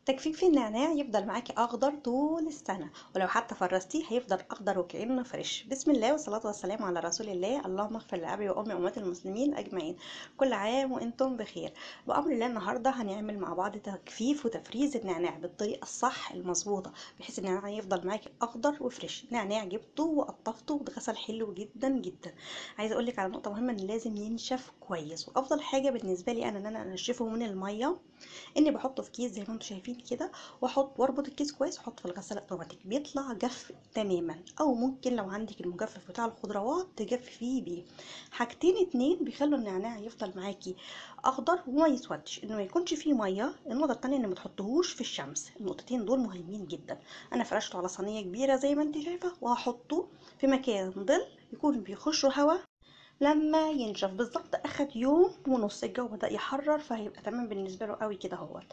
تجفيف النعناع يفضل معاكي اخضر طول السنه ولو حتى فرستيه هيفضل اخضر وكانه فريش بسم الله والصلاه والسلام على رسول الله اللهم اغفر لابي وامي وامهات المسلمين اجمعين كل عام وانتم بخير بامر الله النهارده هنعمل مع بعض تجفيف وتفريز النعناع بالطريقه الصح المظبوطه بحيث النعناع يفضل معاكي اخضر وفريش نعناع جبته وقطفته واتغسل حلو جدا جدا عايزه اقول لك على نقطه مهمه ان لازم ينشف كويس وافضل حاجه بالنسبه لي انا ان انا انشفه من الميه اني بحطه في كيس زي ما انتم شايفين كده واحط واربط الكيس كويس واحطه في الغساله اوتوماتيك بيطلع جف تماما او ممكن لو عندك المجفف بتاع الخضروات تجففيه بيه حاجتين اتنين بيخلوا النعناع يفضل معاكي اخضر وما يسودش انه ما يكونش فيه ميه النقطه التانية ان ما تحطهوش في الشمس النقطتين دول مهمين جدا انا فرشته على صينيه كبيره زي ما انت شايفه وهحطه في مكان ظل يكون بيخشوا هواء لما ينشف بالظبط اخد يوم ونص الجو بدا يحرر فهيبقى تمام بالنسبه له قوي كده اهوت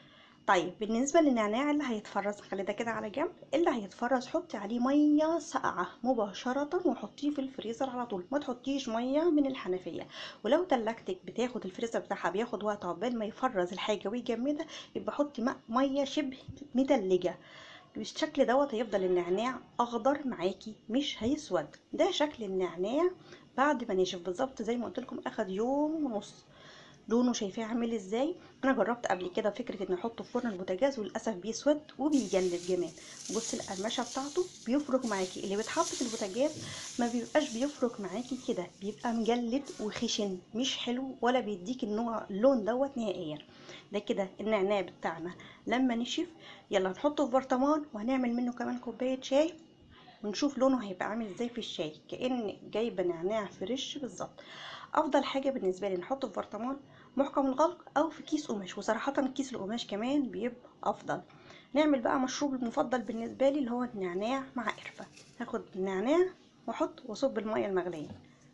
طيب بالنسبة للنعناع اللي هيتفرز خلي ده كده على جنب اللي هيتفرز حطي عليه مية ساقعة مباشرة وحطيه في الفريزر على طول ما تحطيش مية من الحنفية ولو تلاجتك بتاخد الفريزر بتاعها بياخد وقت عقبال ما يفرز الحاجة ويجمدها يبقى حطي مية شبه متلجة بالشكل دوت هيفضل النعناع اخضر معاكي مش هيسود ده شكل النعناع بعد ما نشف بالظبط زي ما قلت لكم اخد يوم ونص لونه شايفاه عامل ازاي انا جربت قبل كده فكره ان احطه في فرن البوتاجاز وللاسف بيسود وبيجلد كمان بص القرمشه بتاعته بيفرك معاكي اللي بيتحط في البوتاجاز ما بيبقاش بيفرك معاكي كده بيبقى مجلد وخشن مش حلو ولا بيديك النوع اللون دوت نهائيا ده كده النعناع بتاعنا لما نشف يلا نحطه في برطمان وهنعمل منه كمان كوبايه شاي ونشوف لونه هيبقى عامل ازاي في الشاي كأن جايبه نعناع فريش بالظبط افضل حاجه بالنسبه لي نحطه في برطمان محكم الغلق او في كيس قماش وصراحه كيس القماش كمان بيبقى افضل نعمل بقى مشروب المفضل بالنسبه لي اللي هو النعناع مع قرفه هاخد النعناع واحط واصب الميه المغليه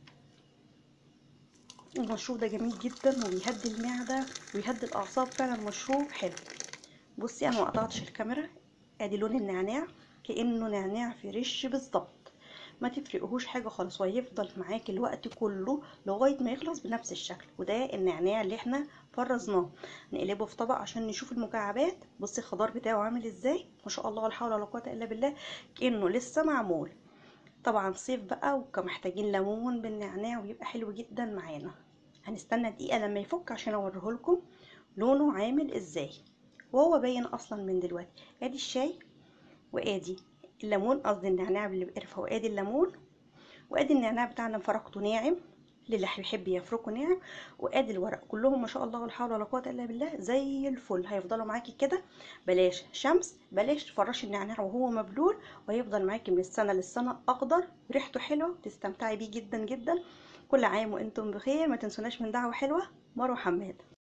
المشروب ده جميل جدا وبيهدي المعده ويهدي الاعصاب فعلا مشروب حلو بصي انا ما قطعتش الكاميرا ادي لون النعناع كانه نعناع فريش بالظبط ما تفرقهوش حاجه خالص وهيفضل معاكي الوقت كله لغايه ما يخلص بنفس الشكل وده النعناع اللي احنا فرزناه نقلبه في طبق عشان نشوف المكعبات بصي الخضار بتاعه عامل ازاي ما شاء الله ولا حول ولا قوه الا بالله كانه لسه معمول طبعا صيف بقى ومحتاجين ليمون بالنعناع ويبقى حلو جدا معانا هنستنى دقيقه لما يفك عشان اوريهولكم لونه عامل ازاي وهو باين اصلا من دلوقتي ادي الشاي وادي الليمون قصدي النعناع اللي بقرفه وادي الليمون وادي النعناع بتاعنا فرقته ناعم للي بيحب يفركه ناعم وادي الورق كلهم ما شاء الله ولا حول ولا قوه الا بالله زي الفل هيفضلوا معاكي كده بلاش شمس بلاش تفرشي النعناع وهو مبلول وهيفضل معاكي من السنه للسنه اخضر ريحته حلوه تستمتعي بيه جدا جدا كل عام وانتم بخير ما تنسوناش من دعوه حلوه مروه حماد